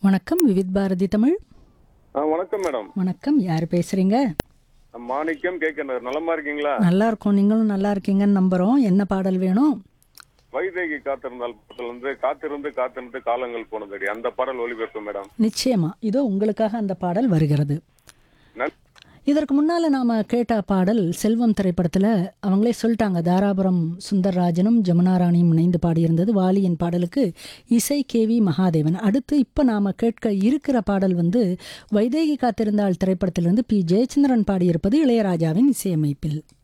வணக்கம் விவித் பாரதி தமிழ் ஆ வணக்கம் மேடம் வணக்கம் யார் பேசுறீங்க மாணிக்கம் கேட்கணும் நலமா இருக்கீங்களா நல்லா இருக்கோம் நீங்களும் நல்லா இருக்கீங்கன்னு நம்புறோம் என்ன பாடல் வேணும் வைதேகி காத்திருந்தால் படத்துல இருந்து காத்திருந்து காத்திருந்து காலங்கள் போனதடி அந்த பாடல் ஒளிபரப்பு மேடம் நிச்சயமா இதோ உங்களுக்காக அந்த பாடல் வருகிறது நன்- இதற்கு முன்னால நாம கேட்ட பாடல் செல்வம் திரைப்படத்துல அவங்களே சொல்லிட்டாங்க தாராபுரம் சுந்தர்ராஜனும் ஜமுனா ராணியும் இணைந்து பாடியிருந்தது வாலியின் பாடலுக்கு இசை கேவி மகாதேவன் அடுத்து இப்ப நாம கேட்க இருக்கிற பாடல் வந்து வைதேகி காத்திருந்தாள் திரைப்படத்திலிருந்து பி ஜெயச்சந்திரன் பாடியிருப்பது இளையராஜாவின் இசையமைப்பில்